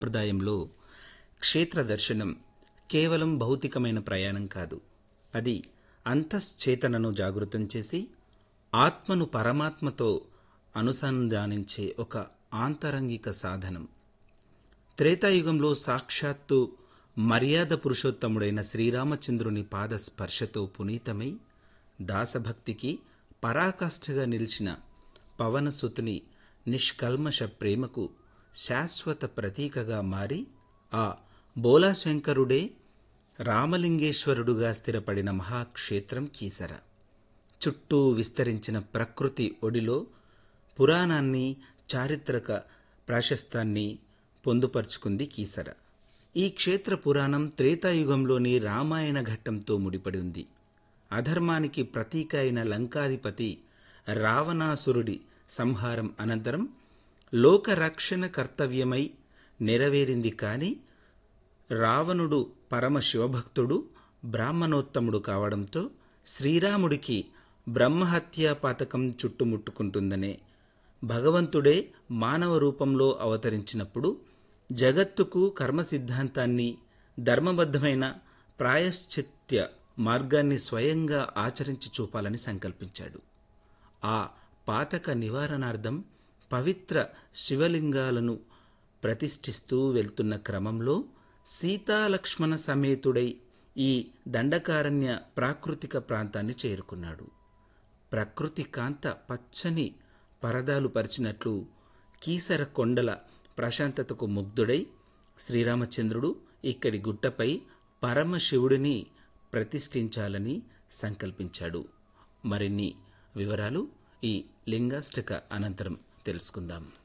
సంప్రదాయంలో క్షేత్ర దర్శనం కేవలం భౌతికమైన ప్రయాణం కాదు అది అంతశ్చేతనను జాగృతం చేసి ఆత్మను పరమాత్మతో అనుసంధానించే ఒక ఆంతరంగిక సాధనం త్రేతాయుగంలో సాక్షాత్తు మర్యాద పురుషోత్తముడైన శ్రీరామచంద్రుని పాద స్పర్శతో పునీతమై దాసభక్తికి పరాకాష్ఠగా నిలిచిన పవనసుతుని నిష్కల్మష ప్రేమకు శాశ్వత ప్రతీకగా మారి ఆ బోలాశంకరుడే రామలింగేశ్వరుడుగా స్థిరపడిన మహాక్షేత్రం కీసర చుట్టూ విస్తరించిన ప్రకృతి ఒడిలో పురాణాన్ని చారిత్రక ప్రాశస్తాన్ని పొందుపరుచుకుంది కీసర ఈ క్షేత్ర పురాణం త్రేతాయుగంలోని రామాయణ ఘట్టంతో ముడిపడి ఉంది అధర్మానికి ప్రతీక అయిన లంకాధిపతి రావణాసురుడి సంహారం అనంతరం లోకరక్షణ కర్తవ్యమై నెరవేరింది కాని రావణుడు పరమ శివభక్తుడు బ్రాహ్మణోత్తముడు కావడంతో శ్రీరాముడికి బ్రహ్మహత్యా పాతకం చుట్టుముట్టుకుంటుందనే భగవంతుడే మానవ రూపంలో అవతరించినప్పుడు జగత్తుకు కర్మ సిద్ధాంతాన్ని ధర్మబద్ధమైన ప్రాయశ్చిత్య మార్గాన్ని స్వయంగా ఆచరించి చూపాలని సంకల్పించాడు ఆ పాతక నివారణార్థం పవిత్ర శివలింగాలను ప్రతిష్ఠిస్తూ వెళ్తున్న క్రమంలో సీతాలక్ష్మణ సమేతుడై ఈ దండకారణ్య ప్రాకృతిక ప్రాంతాన్ని చేరుకున్నాడు ప్రకృతి కాంత పచ్చని పరదాలు పరిచినట్లు కీసర కొండల ప్రశాంతతకు ముగ్ధుడై శ్రీరామచంద్రుడు ఇక్కడి గుట్టపై పరమశివుడిని ప్రతిష్ఠించాలని సంకల్పించాడు మరిన్ని వివరాలు ఈ లింగాష్టక అనంతరం తెలుసుకుందాం